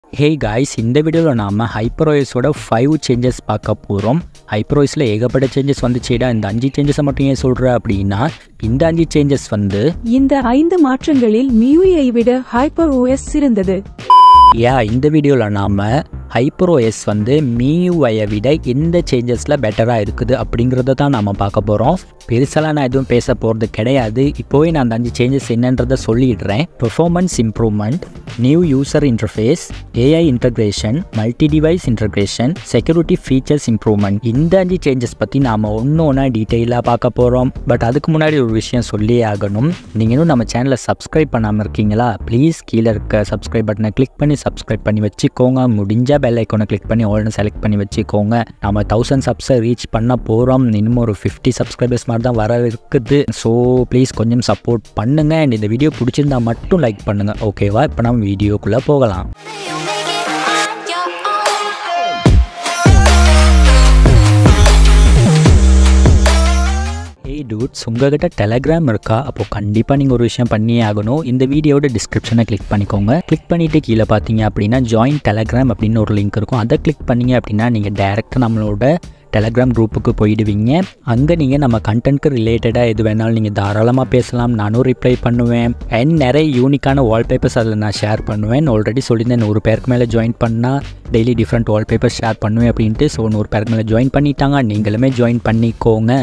Hey guys இந்த வீடியோவில் நாம் ஹைப்பரோயஸோட ஃபைவ் சேஞ்சஸ் பார்க்க போகிறோம் ஹைப்பரோயஸில் ஏகப்பட்ட சேஞ்சஸ் வந்துச்சேடா இந்த அஞ்சு சேஞ்சஸை மட்டும் ஏன் சொல்கிற அப்படின்னா இந்த அஞ்சு சேஞ்சஸ் வந்து இந்த ஐந்து மாற்றங்களில் மியூயை விட ஹைப்பர் ஓஎஸ் சிறந்தது யா இந்த வீடியோவில் நாம் ஹைப்பரோஎஸ் வந்து மியூஐயை விட எந்த சேஞ்சஸில் பெட்டராக இருக்குது அப்படிங்கிறத தான் நாம் பார்க்க போகிறோம் பெருசாலாம் நான் எதுவும் பேச போகிறது கிடையாது இப்போவே நான் அந்த அஞ்சு சேஞ்சஸ் என்னன்றதை சொல்லிடுறேன் performance improvement new user interface AI integration multi device integration security features improvement இந்த அஞ்சு சேஞ்சஸ் பற்றி நாம் ஒன்று ஒன்றா டீட்டெயிலாக பார்க்க போகிறோம் பட் அதுக்கு முன்னாடி ஒரு விஷயம் சொல்லியே ஆகணும் நீங்கள் இன்னும் நம்ம சேனலை சப்ஸ்கிரைப் பண்ணாமல் இருக்கீங்களா ப்ளீஸ் கீழே இருக்க சப்ஸ்கிரைப் பட்டனை கிளிக் பண்ணி சப்ஸ்கிரைப் பண்ணி வச்சுக்கோங்க முடிஞ்சால் பெல் ஐக்கோனை கிளிக் பண்ணி ஆல்னு செலக்ட் பண்ணி வச்சுக்கோங்க நம்ம தௌசண்ட் சப்ஸை ரீச் பண்ண போகிறோம் இன்னும் ஒரு ஃபிஃப்டி சப்ஸ்கிரைபர்ஸ் மாதிரி தான் வர இருக்குது ஸோ ப்ளீஸ் கொஞ்சம் சப்போர்ட் பண்ணுங்கள் அண்ட் இந்த வீடியோ பிடிச்சிருந்தா மட்டும் லைக் பண்ணுங்கள் ஓகேவா இப்போ நம்ம வீடியோக்குள்ளே போகலாம் You make it on your own. ஏய் டூட்ஸ் உங்ககிட்ட டெலகிராம் இருக்கா அப்போ கண்டிப்பாக நீங்கள் ஒரு விஷயம் பண்ணியே ஆகணும் இந்த வீடியோட டிஸ்கிரிப்ஷனை கிளிக் பண்ணிக்கோங்க கிளிக் பண்ணிவிட்டு கீழே பார்த்தீங்க அப்படின்னா ஜாயின் டெலகிராம் அப்படின்னு ஒரு லிங்க் இருக்கும் அதை கிளிக் பண்ணீங்க அப்படின்னா நீங்கள் டேரெக்டாக நம்மளோட டெலகிராம் குரூப்புக்கு போயிடுவீங்க அங்கே நீங்கள் நம்ம கண்டென்ட்க்கு ரிலேட்டடாக எது வேணாலும் நீங்கள் தாராளமாக பேசலாம் நானும் ரிப்ளை பண்ணுவேன் அண்ட் நிறைய யூனிக்கான வால்பேப்பர்ஸ் அதில் நான் ஷேர் பண்ணுவேன் ஆல்ரெடி சொல்லியிருந்தேன் நூறு பேருக்கு மேலே ஜாயின் பண்ணால் டெய்லி டிஃப்ரெண்ட் வால்பேப்பர் ஷேர் பண்ணுவேன் அப்படின்ட்டு ஸோ நூறு பேருக்கு மேலே ஜாயின் பண்ணிட்டாங்க நீங்களுமே ஜாயின் பண்ணிக்கோங்க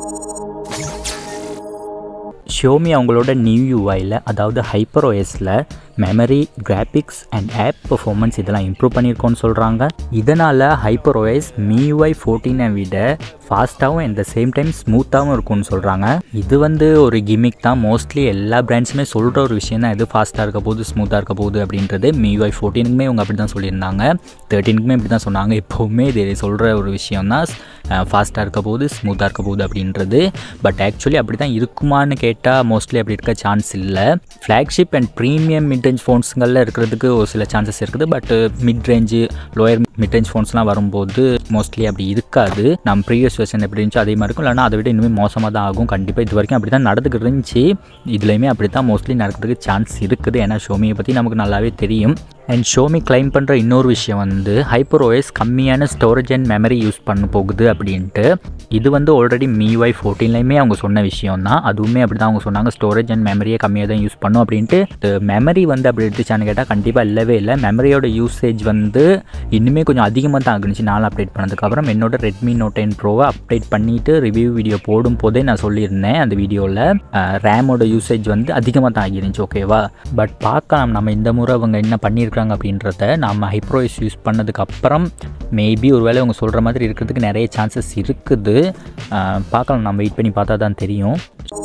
ஷோமி அவங்களோட நியூ யூஐயில் அதாவது ஹைப்பர் ஓஎஸில் memory graphics and app performance இதெல்லாம் இம்ப்ரூவ் பண்ணியிருக்கோன்னு சொல்கிறாங்க இதனால் ஹைப்பர் ஓஎஸ் மியூஐ ஃபோர்டீனை விட ஃபாஸ்ட்டாகவும் அட் த சேம் டைம் ஸ்மூத்தாகவும் இருக்கும்னு சொல்கிறாங்க இது வந்து ஒரு கிமிக் தான் மோஸ்ட்லி எல்லா பிராண்ட்ஸுமே சொல்கிற ஒரு விஷயம் தான் எது ஃபாஸ்ட்டாக இருக்க போகுது ஸ்மூத்தாக இருக்க போகுது அப்படின்றது மியூஐ ஃபோர்டீனுக்குமே இவங்க அப்படி தான் சொல்லியிருந்தாங்க தேர்ட்டீனுக்குமே இப்படி தான் சொன்னாங்க எப்போவுமே இது சொல்கிற ஒரு விஷயம் தான் ஃபாஸ்ட்டாக இருக்க போகுது ஸ்மூத்தாக இருக்க போகுது அப்படின்றது பட் ஆக்சுவலி அப்படி தான் இருக்குமான்னு கேட்டால் மோஸ்ட்லி அப்படி இருக்க சான்ஸ் இல்லை flagship and premium mid range ஃபோன்ஸுங்களில் இருக்கிறதுக்கு ஒரு சில சான்சஸ் இருக்குது but mid range lower mid range ஃபோன்ஸ்லாம் வரும்போது மோஸ்ட்லி அப்படி இருக்காது நம்ம ப்ரீவியஸ் வெர்ஷன் எப்படி இருந்துச்சோ அதே மாதிரி இருக்கும் இல்லைனா அதை விட இன்னுமே மோசமாக தான் ஆகும் கண்டிப்பாக இது வரைக்கும் அப்படி தான் நடந்துக்கிட்டு இருந்துச்சு இதுலேயுமே அப்படி தான் மோஸ்ட்லி நடக்கிறதுக்கு சான்ஸ் இருக்குது ஏன்னா ஷோமியை பற்றி நமக்கு நல்லாவே தெரியும் அண்ட் ஷோமி கிளைம் பண்ணுற இன்னொரு விஷயம் வந்து ஹைப்பர் ஓஎஸ் கம்மியான ஸ்டோரேஜ் அண்ட் மெமரி யூஸ் பண்ண போகுது அப்படின்ட்டு இது வந்து ஆல்ரெடி மிஒய் ஃபோர்டீன்லையுமே அவங்க சொன்ன விஷயம் தான் அதுவுமே அப்படி தான் அவங்க சொன்னாங்க ஸ்டோரேஜ் அண்ட் மெமரியை கம்மியாக தான் யூஸ் பண்ணும் அப்படின்ட்டு மெமரி வந்து அப்படி எடுத்துச்சான்னு கேட்டால் கண்டிப்பாக இல்லவே இல்லை மெமரியோட யூசேஜ் வந்து இன்னுமே கொஞ்சம் அதிகமாக தான் ஆகுனுச்சு நாள் அப்டேட் பண்ணதுக்கப்புறம் என்னோட ரெட்மி நோட் டென் ப்ரோவை அப்டேட் பண்ணிவிட்டு ரிவ்யூ வீடியோ போடும் போதே நான் சொல்லியிருந்தேன் அந்த வீடியோவில் ரேமோட யூசேஜ் வந்து அதிகமாக தான் ஆகிருந்துச்சு ஓகேவா பட் பார்க்கலாம் நம்ம இந்த முறை அவங்க என்ன பண்ணியிருக்காங்க அப்படின்றத நம்ம ஹைப்ரோஸ் யூஸ் பண்ணதுக்கு அப்புறம் மேபி ஒருவேளை அவங்க சொல்கிற மாதிரி இருக்கிறதுக்கு நிறைய சான்சஸ் இருக்குது அஹ் பார்க்கலாம் நம்ம வெயிட் பண்ணி பார்த்தா தான் தெரியும்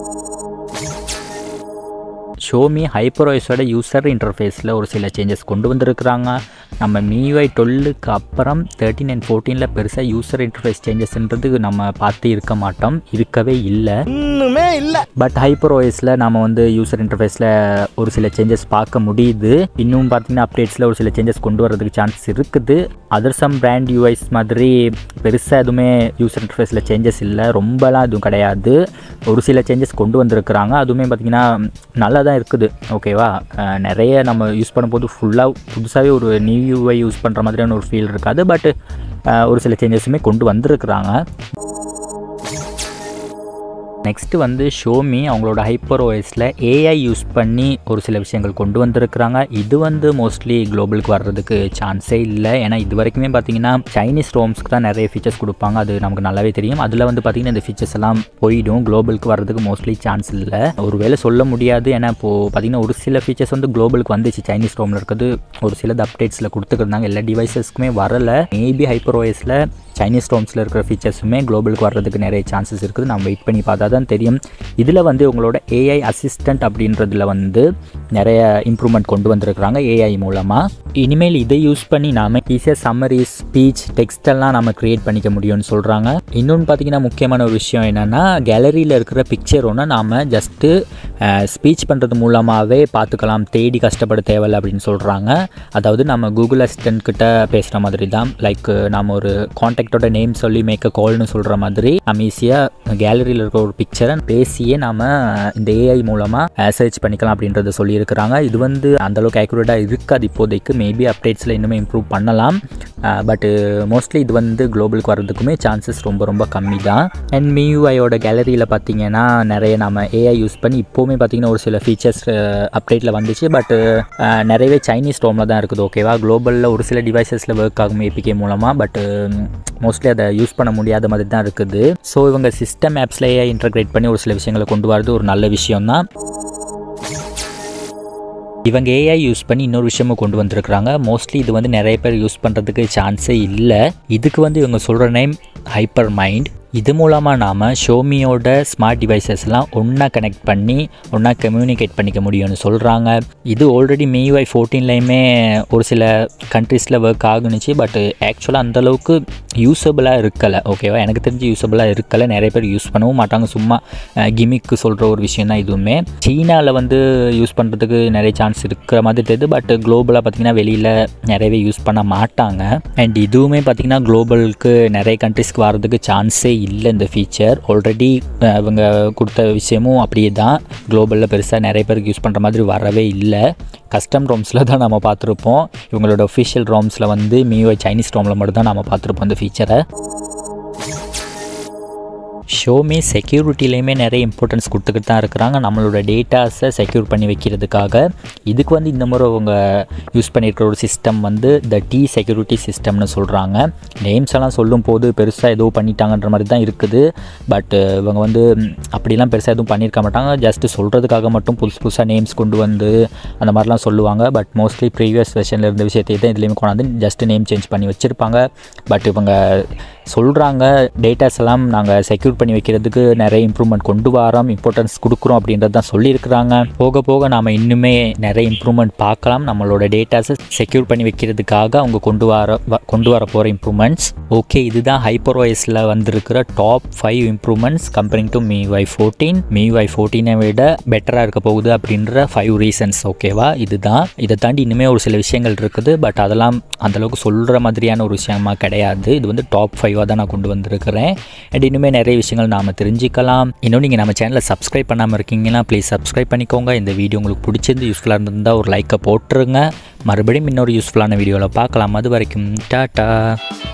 ஷோமி ஹைப்பரோஸோட யூசர் இன்டர்ஃபேஸில் ஒரு சில சேஞ்சஸ் கொண்டு வந்திருக்கிறாங்க நம்ம மியூஐ டுவெல்லுக்கு அப்புறம் தேர்ட்டின் அண்ட் ஃபோர்டீனில் பெருசாக யூசர் இன்டர்ஃபேஸ் சேஞ்சஸ்ன்றது நம்ம பார்த்து இருக்க மாட்டோம் இருக்கவே இல்லை ஒண்ணுமே இல்ல பட் ஹைப்பர் ஓஎஸில் நம்ம வந்து யூசர் இன்டர்ஃபேஸில் ஒரு சில சேஞ்சஸ் பார்க்க முடியுது இன்னும் பார்த்தீங்கன்னா அப்டேட்ஸில் ஒரு சில சேஞ்சஸ் கொண்டு வரதுக்கு சான்ஸ் இருக்குது அதர் சம் பிராண்ட் யூஐஸ் மாதிரி பெருசாக எதுவுமே யூசர் இன்டர்ஃபேஸில் சேஞ்சஸ் இல்லை ரொம்பலாம் எதுவும் கிடையாது ஒரு சில சேஞ்சஸ் கொண்டு வந்திருக்கிறாங்க அதுவுமே பார்த்திங்கன்னா நல்லா தான் இருக்குது ஓகேவா அஹ் நிறைய நம்ம யூஸ் பண்ணும்போது ஃபுல்லாக புதுசாகவே ஒரு நியூ யூஐ யூஸ் பண்ணுற மாதிரியான ஒரு ஃபீல் இருக்காது பட் ஒரு சில சேஞ்சஸுமே கொண்டு வந்திருக்கிறாங்க நெக்ஸ்ட்டு வந்து ஷோமி அவங்களோட ஹைப்பர் ஓஎஸில் ஏஐ யூஸ் பண்ணி ஒரு சில விஷயங்கள் கொண்டு வந்திருக்கிறாங்க இது வந்து மோஸ்ட்லி குளோபலுக்கு வர்றதுக்கு சான்ஸே இல்லை ஏன்னா இது வரைக்குமே பார்த்தீங்கன்னா சைனீஸ் ரோம்ஸ்க்கு தான் நிறைய ஃபீச்சர்ஸ் கொடுப்பாங்க அது நமக்கு நல்லாவே தெரியும் அதில் வந்து பார்த்தீங்கன்னா இந்த ஃபீச்சர்ஸ் எல்லாம் போயிடும் குளோபலுக்கு வர்றதுக்கு மோஸ்ட்லி சான்ஸ் இல்லை ஒருவேளை சொல்ல முடியாது ஏன்னா இப்போது பார்த்தீங்கன்னா ஒரு சில ஃபீச்சர்ஸ் வந்து குளோபலுக்கு வந்துச்சு சைனீஸ் ரோமில் இருக்கிறது ஒரு சிலது அப்டேட்ஸில் கொடுத்துருந்தாங்க எல்லா டிவைசஸ்க்குமே வரலை மேபி ஹைப்பர் ஓஎஸில் சைனீஸ் ரோம்ஸில் இருக்கிற ஃபீச்சர்ஸுமே குளோபலுக்கு வர்றதுக்கு நிறைய சான்சஸ் இருக்குது நம்ம வெயிட் பண்ணி பார்த்தா தான் தெரியும் இதில் வந்து உங்களோட ஏஐ அசிஸ்டண்ட் அப்படின்றதுல வந்து நிறைய இம்ப்ரூவ்மெண்ட் கொண்டு வந்திருக்கிறாங்க ஏஐ மூலமாக இனிமேல் இதை யூஸ் பண்ணி நாம் ஈஸியாக சம்மரி ஸ்பீச் டெக்ஸ்ட் எல்லாம் நம்ம க்ரியேட் பண்ணிக்க முடியும்னு சொல்கிறாங்க இன்னொன்று பார்த்தீங்கன்னா முக்கியமான ஒரு விஷயம் என்னென்னா கேலரியில் இருக்கிற பிக்சர் ஒன்று நாம் ஜஸ்ட்டு ஸ்பீச் பண்ணுறது மூலமாகவே பார்த்துக்கலாம் தேடி கஷ்டப்பட தேவையில்லை அப்படின்னு சொல்கிறாங்க அதாவது நம்ம கூகுள் அசிஸ்டன்ட் கிட்ட பேசுகிற மாதிரி தான் லைக் நம்ம ஒரு காண்டாக்ட் ப்ராடக்ட்டோட நேம் சொல்லி மேக் அ கால்னு சொல்கிற மாதிரி நம்ம ஈஸியாக கேலரியில் இருக்கிற ஒரு பிக்சரை பேசியே நாம இந்த ஏஐ மூலமாக சர்ச் பண்ணிக்கலாம் அப்படின்றத சொல்லியிருக்கிறாங்க இது வந்து அந்தளவுக்கு ஆக்யூரேட்டாக இருக்காது இப்போதைக்கு மேபி அப்டேட்ஸில் இன்னுமே இம்ப்ரூவ் பண்ணலாம் பட்டு மோஸ்ட்லி இது வந்து குளோபலுக்கு வர்றதுக்குமே சான்சஸ் ரொம்ப ரொம்ப கம்மி தான் அண்ட் மியூஐயோட கேலரியில் பார்த்தீங்கன்னா நிறைய நம்ம ஏஐ யூஸ் பண்ணி இப்போவுமே பார்த்தீங்கன்னா ஒரு சில ஃபீச்சர்ஸ் அப்டேட்டில் வந்துச்சு பட் நிறையவே சைனீஸ் ரோமில் தான் இருக்குது ஓகேவா குளோபலில் ஒரு சில டிவைசஸில் ஒர்க் ஆகும் ஏபிகே மூலமாக பட் மோஸ்ட்லி அதை யூஸ் பண்ண முடியாத மாதிரி தான் இருக்குது ஸோ இவங்க சிஸ்டம் ஆப்ஸ்லேயே இன்டர்கிரேட் பண்ணி ஒரு சில விஷயங்களை கொண்டு வரது ஒரு நல்ல விஷயம் தான் இவங்க ஏஐ யூஸ் பண்ணி இன்னொரு விஷயமும் கொண்டு வந்திருக்கிறாங்க மோஸ்ட்லி இது வந்து நிறைய பேர் யூஸ் பண்ணுறதுக்கு சான்ஸே இல்லை இதுக்கு வந்து இவங்க சொல்கிற நேம் ஹைப்பர் மைண்ட் இது மூலமாக நாம் ஷோமியோட ஸ்மார்ட் டிவைசஸ்லாம் ஒன்றா கனெக்ட் பண்ணி ஒன்றா கம்யூனிகேட் பண்ணிக்க முடியும்னு சொல்கிறாங்க இது ஆல்ரெடி மியூஐ ஃபோர்டீன்லேயுமே ஒரு சில கண்ட்ரீஸில் ஒர்க் ஆகுனுச்சு பட் ஆக்சுவலாக அந்தளவுக்கு யூஸபிளாக இருக்கலை ஓகேவா எனக்கு தெரிஞ்சு யூஸபிளாக இருக்கலை நிறைய பேர் யூஸ் பண்ணவும் மாட்டாங்க சும்மா கிமிக்கு சொல்கிற ஒரு விஷயம் தான் இதுவுமே சீனாவில் வந்து யூஸ் பண்ணுறதுக்கு நிறைய சான்ஸ் இருக்கிற மாதிரி தெரியுது பட் குளோபலாக பார்த்திங்கன்னா வெளியில் நிறையவே யூஸ் பண்ண மாட்டாங்க அண்ட் இதுவுமே பார்த்திங்கன்னா குளோபலுக்கு நிறைய கண்ட்ரிஸ்க்கு வர்றதுக்கு சான்ஸே இல்லை இந்த ஃபீச்சர் ஆல்ரெடி இவங்க கொடுத்த விஷயமும் அப்படியே தான் குளோபலில் பெருசாக நிறைய பேருக்கு யூஸ் பண்ணுற மாதிரி வரவே இல்லை கஸ்டம் ரோம்ஸில் தான் நம்ம பார்த்துருப்போம் இவங்களோட ஒஃபிஷியல் ரோம்ஸில் வந்து மியூஐ சைனீஸ் ரோமில் மட்டும் தான் நம்ம பார்த்துருப்போம் இந்த ஃபீச்சரை ஷோமி செக்யூரிட்டிலையுமே நிறைய இம்பார்ட்டன்ஸ் கொடுத்துக்கிட்டு தான் இருக்கிறாங்க நம்மளோட டேட்டாஸை செக்யூர் பண்ணி வைக்கிறதுக்காக இதுக்கு வந்து இந்த முறை அவங்க யூஸ் பண்ணியிருக்கிற ஒரு சிஸ்டம் வந்து த டி செக்யூரிட்டி சிஸ்டம்னு சொல்கிறாங்க நேம்ஸ் எல்லாம் சொல்லும் போது பெருசாக எதுவும் பண்ணிட்டாங்கன்ற மாதிரி தான் இருக்குது பட் இவங்க வந்து அப்படிலாம் பெருசாக எதுவும் பண்ணியிருக்க மாட்டாங்க ஜஸ்ட்டு சொல்கிறதுக்காக மட்டும் புதுசு புதுசாக நேம்ஸ் கொண்டு வந்து அந்த மாதிரிலாம் சொல்லுவாங்க பட் மோஸ்ட்லி ப்ரீவியஸ் வெர்ஷனில் இருந்த விஷயத்தை தான் இதுலேயுமே கொண்டாந்து ஜஸ்ட் நேம் சேஞ்ச் பண்ணி வச்சுருப்பாங்க பட் இவங்க சொல்கிறாங்க டேட்டாஸ் எல்லாம் நாங்கள் செக்யூர் பண்ணி வைக்கிறதுக்கு நிறைய இம்ப்ரூவ்மெண்ட் கொண்டு வரோம் இம்பார்ட்டன்ஸ் கொடுக்குறோம் அப்படின்றது தான் சொல்லியிருக்கிறாங்க போக போக நாம் இன்னுமே நிறைய இம்ப்ரூவ்மெண்ட் பார்க்கலாம் நம்மளோட டேட்டாஸை செக்யூர் பண்ணி வைக்கிறதுக்காக அவங்க கொண்டு வர வ- கொண்டு வர போகிற இம்ப்ரூவ்மெண்ட்ஸ் ஓகே இதுதான் ஹைப்பர்வைஸில் வந்திருக்கிற top five improvements comparing to MIUI fourteen MIUI ஃபோர்டீனை விட பெட்டராக இருக்க போகுது அப்படின்ற ஃபைவ் ரீசன்ஸ் ஓகேவா இதுதான் இதை தாண்டி இன்னுமே ஒரு சில விஷயங்கள் இருக்குது பட் அதெல்லாம் அந்தளவுக்கு சொல்கிற மாதிரியான ஒரு விஷயமா கிடையாது இது வந்து டாப் ஃபைவாக தான் நான் கொண்டு வந்திருக்கிறேன் அண்ட் இன்னுமே நிறைய விஷயங்கள் நாம் தெரிஞ்சுக்கலாம் இன்னும் நீங்கள் நம்ம சேனலை சப்ஸ்கிரைப் பண்ணாமல் இருக்கீங்கன்னா ப்ளீஸ் சப்ஸ்கிரைப் பண்ணிக்கோங்க இந்த வீடியோ உங்களுக்கு பிடிச்சிருந்து யூஸ்ஃபுல்லாக இருந்திருந்தால் ஒரு லைக்கை போட்டுருங்க மறுபடியும் இன்னொரு யூஸ்ஃபுல்லான வீடியோவில் பார்க்கலாம் அது வரைக்கும் டாட்டா